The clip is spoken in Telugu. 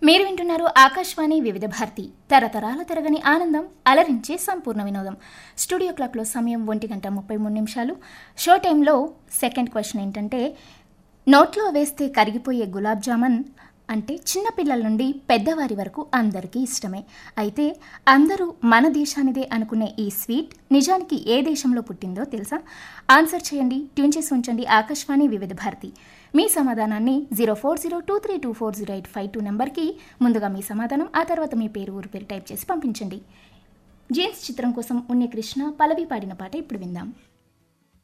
మీరు వింటున్నారు ఆకాశవాణి వివిధ భారతి తరతరాల తిరగని ఆనందం అలరించే సంపూర్ణ వినోదం స్టూడియో క్లాక్లో సమయం ఒంటి గంట ముప్పై మూడు నిమిషాలు షో టైంలో సెకండ్ క్వశ్చన్ ఏంటంటే నోట్లో వేస్తే కరిగిపోయే గులాబ్ జామున్ అంటే చిన్నపిల్లల నుండి పెద్దవారి వరకు అందరికీ ఇష్టమే అయితే అందరూ మన దేశానిదే అనుకునే ఈ స్వీట్ నిజానికి ఏ దేశంలో పుట్టిందో తెలుసా ఆన్సర్ చేయండి ట్యూన్ చేసి ఉంచండి ఆకాశవాణి వివిధ భారతి మీ సమాధానాన్ని zero four zero two three two four zero eight five two నెంబర్కి ముందుగా మీ సమాధానం ఆ తర్వాత మీ పేరు ఊరు పేరు టైప్ చేసి పంపించండి జీన్స్ చిత్రం కోసం ఉన్ని కృష్ణ పల్లవి పాడిన పాట ఇప్పుడు విందాం